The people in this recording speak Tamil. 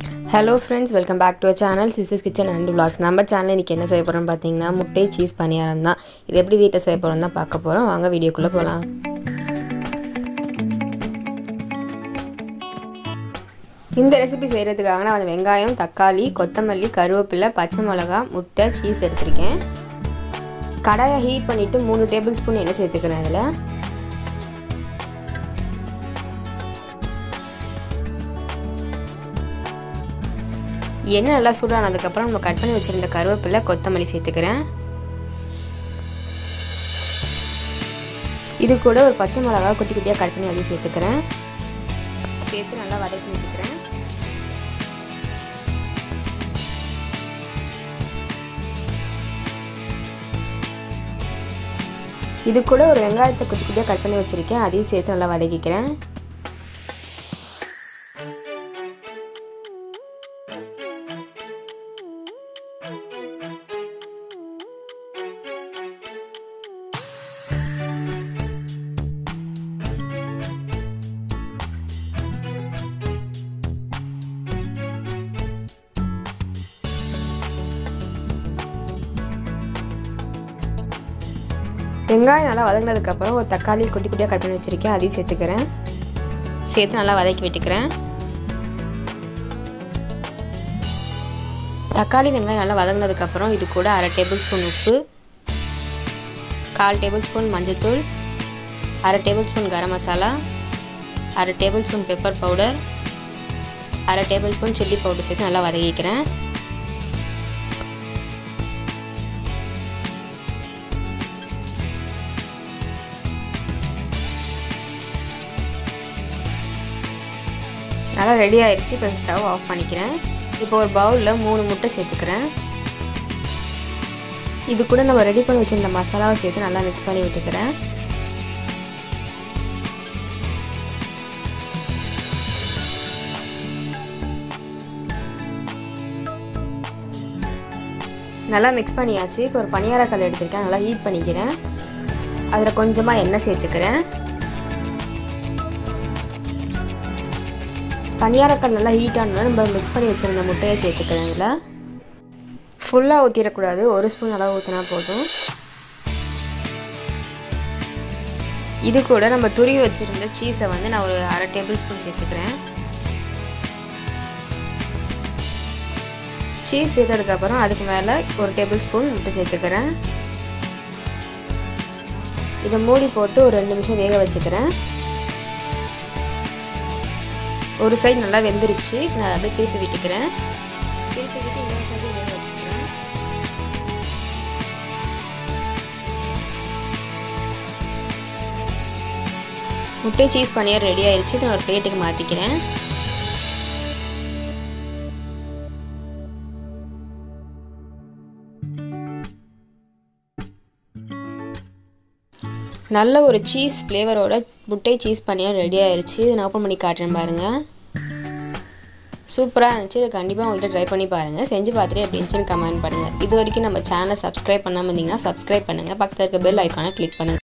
hello friends welcome back to a channel Sisa's kitchen and vlogs நம்ம சேனல் இன்றைக்கி என்ன செய்ய போகிறோம்னு பார்த்தீங்கன்னா முட்டை சீஸ் பணியாரம் தான் இது எப்படி வீட்டில் செய்ய போகிறோம் தான் பார்க்க போகிறோம் வாங்க வீடியோக்குள்ளே போகலாம் இந்த ரெசிபி செய்கிறதுக்காக நான் வந்து வெங்காயம் தக்காளி கொத்தமல்லி கருவேப்பிலை பச்சை மிளகா முட்டை சீஸ் எடுத்திருக்கேன் கடாயை ஹீட் பண்ணிவிட்டு மூணு டேபிள் ஸ்பூன் எண்ணெய் சேர்த்துக்கிறேன் அதில் எண்ணெய் நல்லா சூடானதுக்கப்புறம் நம்ம கட் பண்ணி வச்சுருந்த கருவேப்பிலை கொத்தமல்லி சேர்த்துக்கிறேன் இது கூட ஒரு பச்சை மிளகா குட்டி குட்டியாக கட் பண்ணி அதையும் சேர்த்துக்கிறேன் சேர்த்து நல்லா வதக்கி விட்டுக்கிறேன் இது கூட ஒரு வெங்காயத்தை குட்டி குட்டியாக கட் பண்ணி வச்சுருக்கேன் அதையும் சேர்த்து நல்லா வதக்கிக்கிறேன் வெங்காயம் நல்லா வதங்கினதுக்கப்புறம் ஒரு தக்காளி குட்டி குட்டியாக கட் பண்ணி வச்சுருக்கேன் அதையும் சேர்த்துக்கிறேன் சேர்த்து நல்லா வதக்கி விட்டுக்கிறேன் தக்காளி வெங்காயம் நல்லா வதங்கினதுக்கப்புறம் இது கூட அரை டேபிள் ஸ்பூன் உப்பு கால் டேபிள் ஸ்பூன் மஞ்சத்தூள் அரை டேபிள் ஸ்பூன் கரம் மசாலா அரை டேபிள் ஸ்பூன் பெப்பர் பவுடர் அரை டேபிள் ஸ்பூன் சில்லி பவுடர் சேர்த்து நல்லா வதக்கிக்கிறேன் நல்லா ரெடி ஆயிடுச்சு இப்போ ஸ்டவ் ஆஃப் பண்ணிக்கிறேன் இப்போ ஒரு பவுலில் மூணு முட்டை சேர்த்துக்கிறேன் இது கூட நம்ம ரெடி பண்ணி வச்சுருந்த மசாலாவை சேர்த்து நல்லா மிக்ஸ் பண்ணி விட்டுக்கிறேன் நல்லா மிக்ஸ் பண்ணியாச்சு இப்போ ஒரு பனியாரக்கல் எடுத்திருக்கேன் நல்லா ஹீட் பண்ணிக்கிறேன் அதில் கொஞ்சமாக எண்ணெய் சேர்த்துக்கிறேன் பனியாரக்கல் நல்லா ஹீட் ஆனோட நம்ம மிக்ஸ் பண்ணி வச்சுருந்த முட்டையை சேர்த்துக்கிறேன் இதில் ஃபுல்லாக ஊற்றிடக்கூடாது ஒரு ஸ்பூன் அளவு ஊற்றினா போதும் இது கூட நம்ம துருவி வச்சுருந்த சீஸை வந்து நான் ஒரு அரை டேபிள் ஸ்பூன் சேர்த்துக்கிறேன் சீஸ் சேர்த்ததுக்கப்புறம் அதுக்கு மேலே ஒரு டேபிள் ஸ்பூன் முட்டை சேர்த்துக்கிறேன் இதை மூடி போட்டு ஒரு ரெண்டு நிமிஷம் வேக வச்சுக்கிறேன் ஒரு சைடு நல்லா வெந்துருச்சு நான் அப்படியே திருப்பி விட்டுக்கிறேன் திருப்பி விட்டு இன்னொரு சைடு வேக வச்சுக்கிறேன் முட்டை சீஸ் பனியார் ரெடி ஆயிடுச்சு நான் ஒரு பிளேட்டுக்கு மாற்றிக்கிறேன் நல்ல ஒரு சீஸ் ஃப்ளேவரோட முட்டை சீஸ் பனியார் ரெடி ஆயிடுச்சு இதை நான் ஓப்பன் பண்ணி காட்டுறேன் பாருங்கள் சூப்பராக இருந்துச்சு இதை கண்டிப்பாக உங்கள்கிட்ட ட்ரை பண்ணி பாருங்கள் செஞ்சு பார்த்துட்டு எப்படி இருந்துச்சுன்னு கமெண்ட் பண்ணுங்கள் இது வரைக்கும் நம்ம சேனலை சப்ஸ்கிரைப் பண்ணாமல் இருந்தீங்கன்னா சப்ஸ்கிரைப் பண்ணுங்கள் பக்கத்தில் இருக்க பெல் ஐக்கானை கிளிக் பண்ணுங்கள்